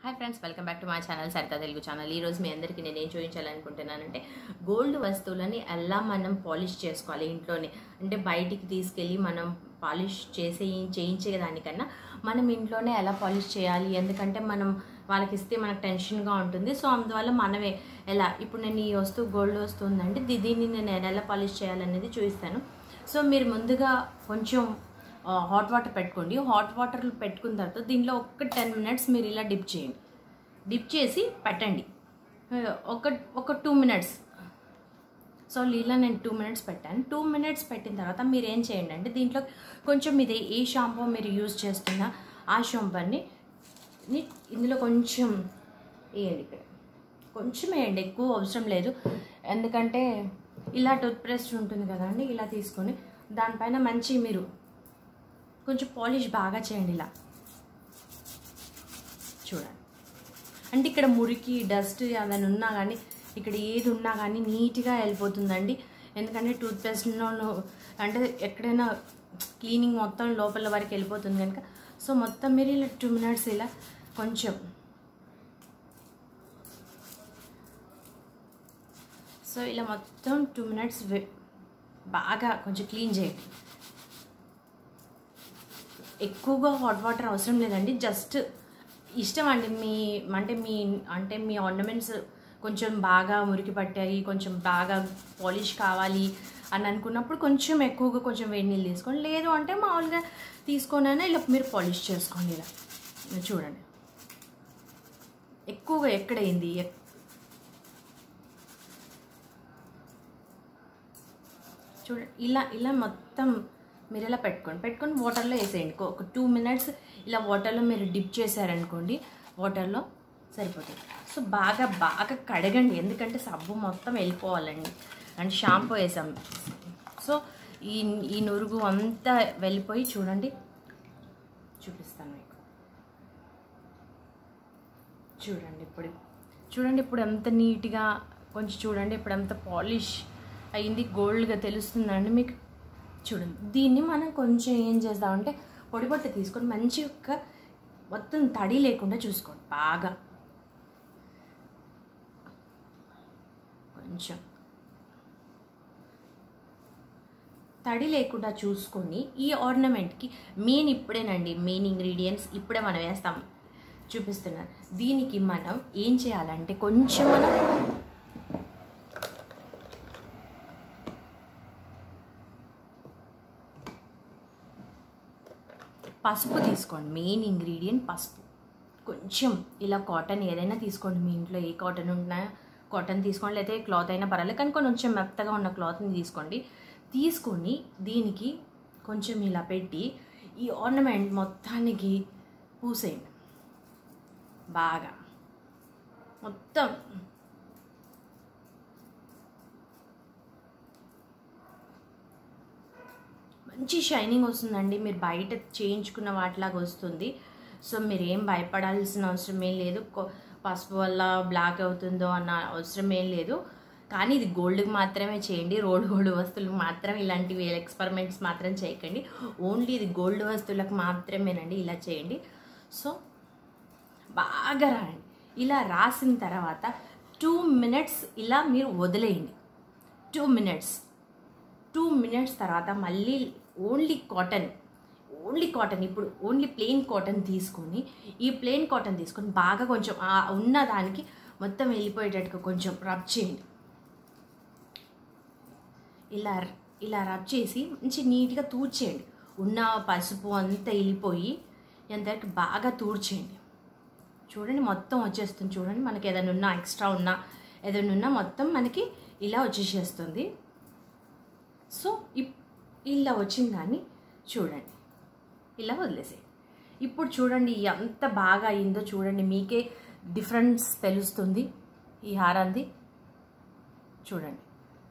hi friends welcome back to my channel Saritha Telugu channel ఈ రోజు మీ అందరికీ నేను ఏం చూపించాలనుకుంటున్నానంటే గోల్డ్ వస్తువులని ఎలా మనం పాలిష్ చేసుకోవాలి ఇంట్లోనే అంటే బయటికి తీసుకెళ్ళి మనం పాలిష్ చేసే చేయించే దానికన్నా మనం ఇంట్లోనే ఎలా పాలిష్ చేయాలి ఎందుకంటే మనం వాళ్ళకి ఇస్తే మనకు టెన్షన్గా ఉంటుంది సో అందువల్ల మనమే ఎలా ఇప్పుడు నేను ఈ వస్తువు గోల్డ్ వస్తువు ఉందంటే దీ- దీన్ని నేను ఎలా పాలిష్ చేయాలనేది చూపిస్తాను సో మీరు ముందుగా కొంచెం హాట్ వాటర్ పెట్టుకోండి హాట్ వాటర్ పెట్టుకున్న తర్వాత దీనిలో ఒక టెన్ మినిట్స్ మీరు ఇలా డిప్ చేయండి డిప్ చేసి పెట్టండి ఆ, ఒక ఒక టూ మినిట్స్ సో ఇలా నేను టూ మినిట్స్ పెట్టాను టూ మినిట్స్ పెట్టిన తర్వాత మీరు ఏం చేయండి అంటే దీంట్లో కొంచెం ఇది ఏ షాంపూ మీరు యూజ్ చేస్తున్నా ఆ షాంపూని ని- ఇందులో కొంచెం వేయండి ఇక్కడ కొంచెం వేయండి ఎక్కువ అవసరం లేదు ఎందుకంటే ఇలా టూత్ పేస్ట్ ఉంటుంది కదండి ఇలా తీసుకొని దానిపైన మంచి మీరు కొంచెం పాలిష్ బాగా చేయండి ఇలా చూడండి అంటే ఇక్కడ మురికి డస్ట్ ఏదైనా ఉన్నా కానీ ఇక్కడ ఏది ఉన్నా కానీ నీట్గా వెళ్ళిపోతుందండి ఎందుకంటే టూత్ పేస్ట్లో అంటే ఎక్కడైనా క్లీనింగ్ మొత్తం లోపల వరకు వెళ్ళిపోతుంది కనుక సో మొత్తం మీరు ఇలా టూ మినిట్స్ ఇలా కొంచెం సో ఇలా మొత్తం టూ మినిట్స్ బాగా కొంచెం క్లీన్ చేయండి ఎక్కువగా హాట్ వాటర్ అవసరం లేదండి జస్ట్ ఇష్టం అండి మీ అంటే మీ అంటే మీ ఆర్నమెంట్స్ కొంచెం బాగా మురికి పట్టాయి కొంచెం బాగా పాలిష్ కావాలి అని అనుకున్నప్పుడు కొంచెం ఎక్కువగా కొంచెం వేడి నీళ్ళు తీసుకోండి లేదు అంటే మామూలుగా తీసుకొనైనా ఇలా మీరు పాలిష్ చేసుకోండి ఇలా చూడండి ఎక్కువగా ఎక్కడైంది ఎక్- చూడండి ఇలా ఇలా మొత్తం మీరు ఇలా పెట్టుకోండి పెట్టుకొని వాటర్లో వేసేయండి ఒక- ఒక టూ మినిట్స్ ఇలా వాటర్లో మీరు డిప్ చేశారనుకోండి వాటర్లో సరిపోతుంది సో బాగా బాగా కడగండి ఎందుకంటే సబ్బు మొత్తం వెళ్ళిపోవాలండి అండ్ షాంపూ వేసాం సో ఈ ఈ నురుగు అంతా వెళ్ళిపోయి చూడండి చూపిస్తాను మీకు చూడండి ఇప్పుడు చూడండి ఇప్పుడు ఎంత నీట్గా కొంచెం చూడండి ఇప్పుడు ఎంత పాలిష్ అయింది గోల్డ్గా తెలుస్తుందండి మీకు చూడండి దీన్ని మనం కొంచెం ఏం చేద్దామంటే పొడి పొట్ట తీసుకొని మంచి ఒక మొత్తం తడి లేకుండా చూసుకోండి బాగా కొంచెం తడి లేకుండా చూసుకొని ఈ ఆర్నమెంట్కి మెయిన్ ఇప్పుడేనండి మెయిన్ ఇంగ్రీడియంట్స్ ఇప్పుడే మనం వేస్తాం చూపిస్తున్నాను దీనికి మనం ఏం చేయాలంటే కొంచెం మనం పసుపు తీసుకోండి మెయిన్ ఇంగ్రీడియంట్ పసుపు కొంచెం ఇలా కాటన్ ఏదైనా తీసుకోండి మీ ఇంట్లో ఏ కాటన్ ఉన్నా కాటన్ తీసుకోండి లేకపోతే క్లాత్ అయినా పర్వాలేదు కానీ కొంచెం మెత్తగా ఉన్న క్లాత్ని తీసుకోండి తీసుకొని దీనికి కొంచెం ఇలా పెట్టి ఈ ఆర్నమెంట్ మొత్తానికి పూసేయండి బాగా మొత్తం మంచి షైనింగ్ వస్తుందండి మీరు బయట చేయించుకున్న వాటిలాగా వస్తుంది సో మీరు ఏం భయపడాల్సిన అవసరం ఏం లేదు కొ- పసుపు వల్ల బ్లాక్ అవుతుందో అన్న అవసరం ఏం లేదు కానీ ఇది గోల్డ్కి మాత్రమే చేయండి రోడ్ గోల్డ్ వస్తువులకు మాత్రం ఇలాంటివి ఎక్స్పెరిమెంట్స్ మాత్రం చేయకండి ఓన్లీ ఇది గోల్డ్ వస్తువులకు మాత్రమేనండి ఇలా చేయండి సో బాగా రాయండి ఇలా రాసిన తర్వాత టూ మినిట్స్ ఇలా మీరు వదిలేయండి టూ మినిట్స్ టూ మినిట్స్ తర్వాత మళ్ళీ ఓన్లీ కాటన్ ఓన్లీ కాటన్ ఇప్పుడు ఓన్లీ ప్లెయిన్ కాటన్ తీసుకొని ఈ ప్లెయిన్ కాటన్ తీసుకొని బాగా కొంచెం ఆ ఉన్న దానికి మొత్తం వెళ్ళిపోయేటట్టుగా కొంచెం రబ్ చేయండి ఇలా ఇలా రబ్ చేసి మంచి నీట్గా తూడ్చేయండి ఉన్న పసుపు అంతా వెళ్ళిపోయి ఎంతవరకు బాగా తూడ్చేయండి చూడండి మొత్తం వచ్చేస్తుంది చూడండి మనకి ఏదైనా ఉన్నా ఎక్స్ట్రా ఉన్నా ఏదైనా ఉన్నా మొత్తం మనకి ఇలా వచ్చేసేస్తుంది సో ఇప్ ఇలా వచ్చిన దాన్ని చూడండి ఇలా వదిలేసేయండి ఇప్పుడు చూడండి ఎంత బాగా అయిందో చూడండి మీకే డిఫరెన్స్ తెలుస్తుంది ఈ హారాన్ని చూడండి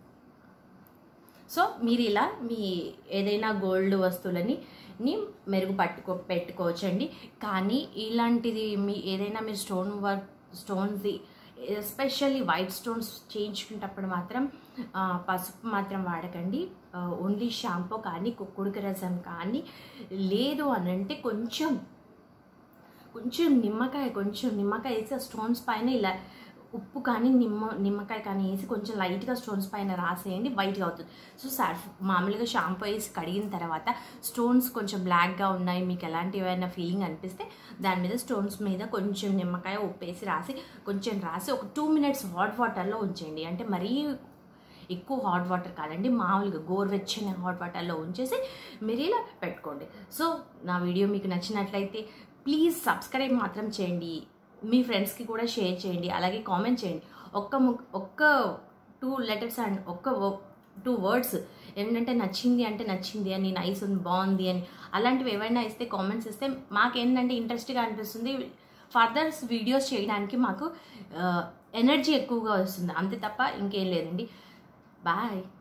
సో మీరు ఇలా మీ ఏదైనా గోల్డ్ వస్తువులని ని మెరుగు పట్టుకో పెట్టుకోవచ్చండి కానీ ఇలాంటిది మీ ఏదైనా మీరు స్టోన్ వర్క్ స్టోన్స్ది ఎస్పెషల్లీ వైట్ స్టోన్స్ చేయించుకునేటప్పుడు మాత్రం ఆ, పసుపు మాత్రం వాడకండి ఓన్లీ షాంపూ కానీ కుక్కుడుక రసం కానీ లేదు అని అంటే కొంచెం కొంచెం నిమ్మకాయ కొంచెం నిమ్మకాయ వేసి ఆ స్టోన్స్ పైన ఇలా ఉప్పు కానీ నిమ్మ నిమ్మకాయ కానీ వేసి కొంచెం లైట్గా స్టోన్స్ పైన రాసేయండి వైట్గా అవుతుంది సో సర్ఫ్ మామూలుగా షాంపూ వేసి కడిగిన తర్వాత స్టోన్స్ కొంచెం బ్లాక్గా ఉన్నాయి మీకు ఎలాంటి ఏమైనా ఫీలింగ్ అనిపిస్తే దాని మీద స్టోన్స్ మీద కొంచెం నిమ్మకాయ ఉప్పు వేసి రాసి కొంచెం రాసి ఒక టూ మినిట్స్ హాట్ వాటర్లో ఉంచేయండి అంటే మరీ ఎక్కువ హాట్ వాటర్ కాదండి మామూలుగా గోరువెచ్చని హాట్ వాటర్లో ఉంచేసి మీరు ఇలా పెట్టుకోండి సో నా వీడియో మీకు నచ్చినట్లయితే ప్లీజ్ సబ్స్క్రైబ్ మాత్రం చేయండి మీ ఫ్రెండ్స్కి కూడా షేర్ చేయండి అలాగే కామెంట్ చేయండి ఒక్క ము ఒక్క టూ లెటర్స్ అండ్ ఒక్క టూ వర్డ్స్ ఏంటంటే నచ్చింది అంటే నచ్చింది అని నైస్ ఉంది బాగుంది అని అలాంటివి ఏవైనా ఇస్తే కామెంట్స్ ఇస్తే మాకేంటంటే ఇంట్రెస్ట్గా అనిపిస్తుంది ఫర్దర్ వీడియోస్ చేయడానికి మాకు ఎనర్జీ ఎక్కువగా వస్తుంది అంతే తప్ప ఇంకేం లేదండి బాయ్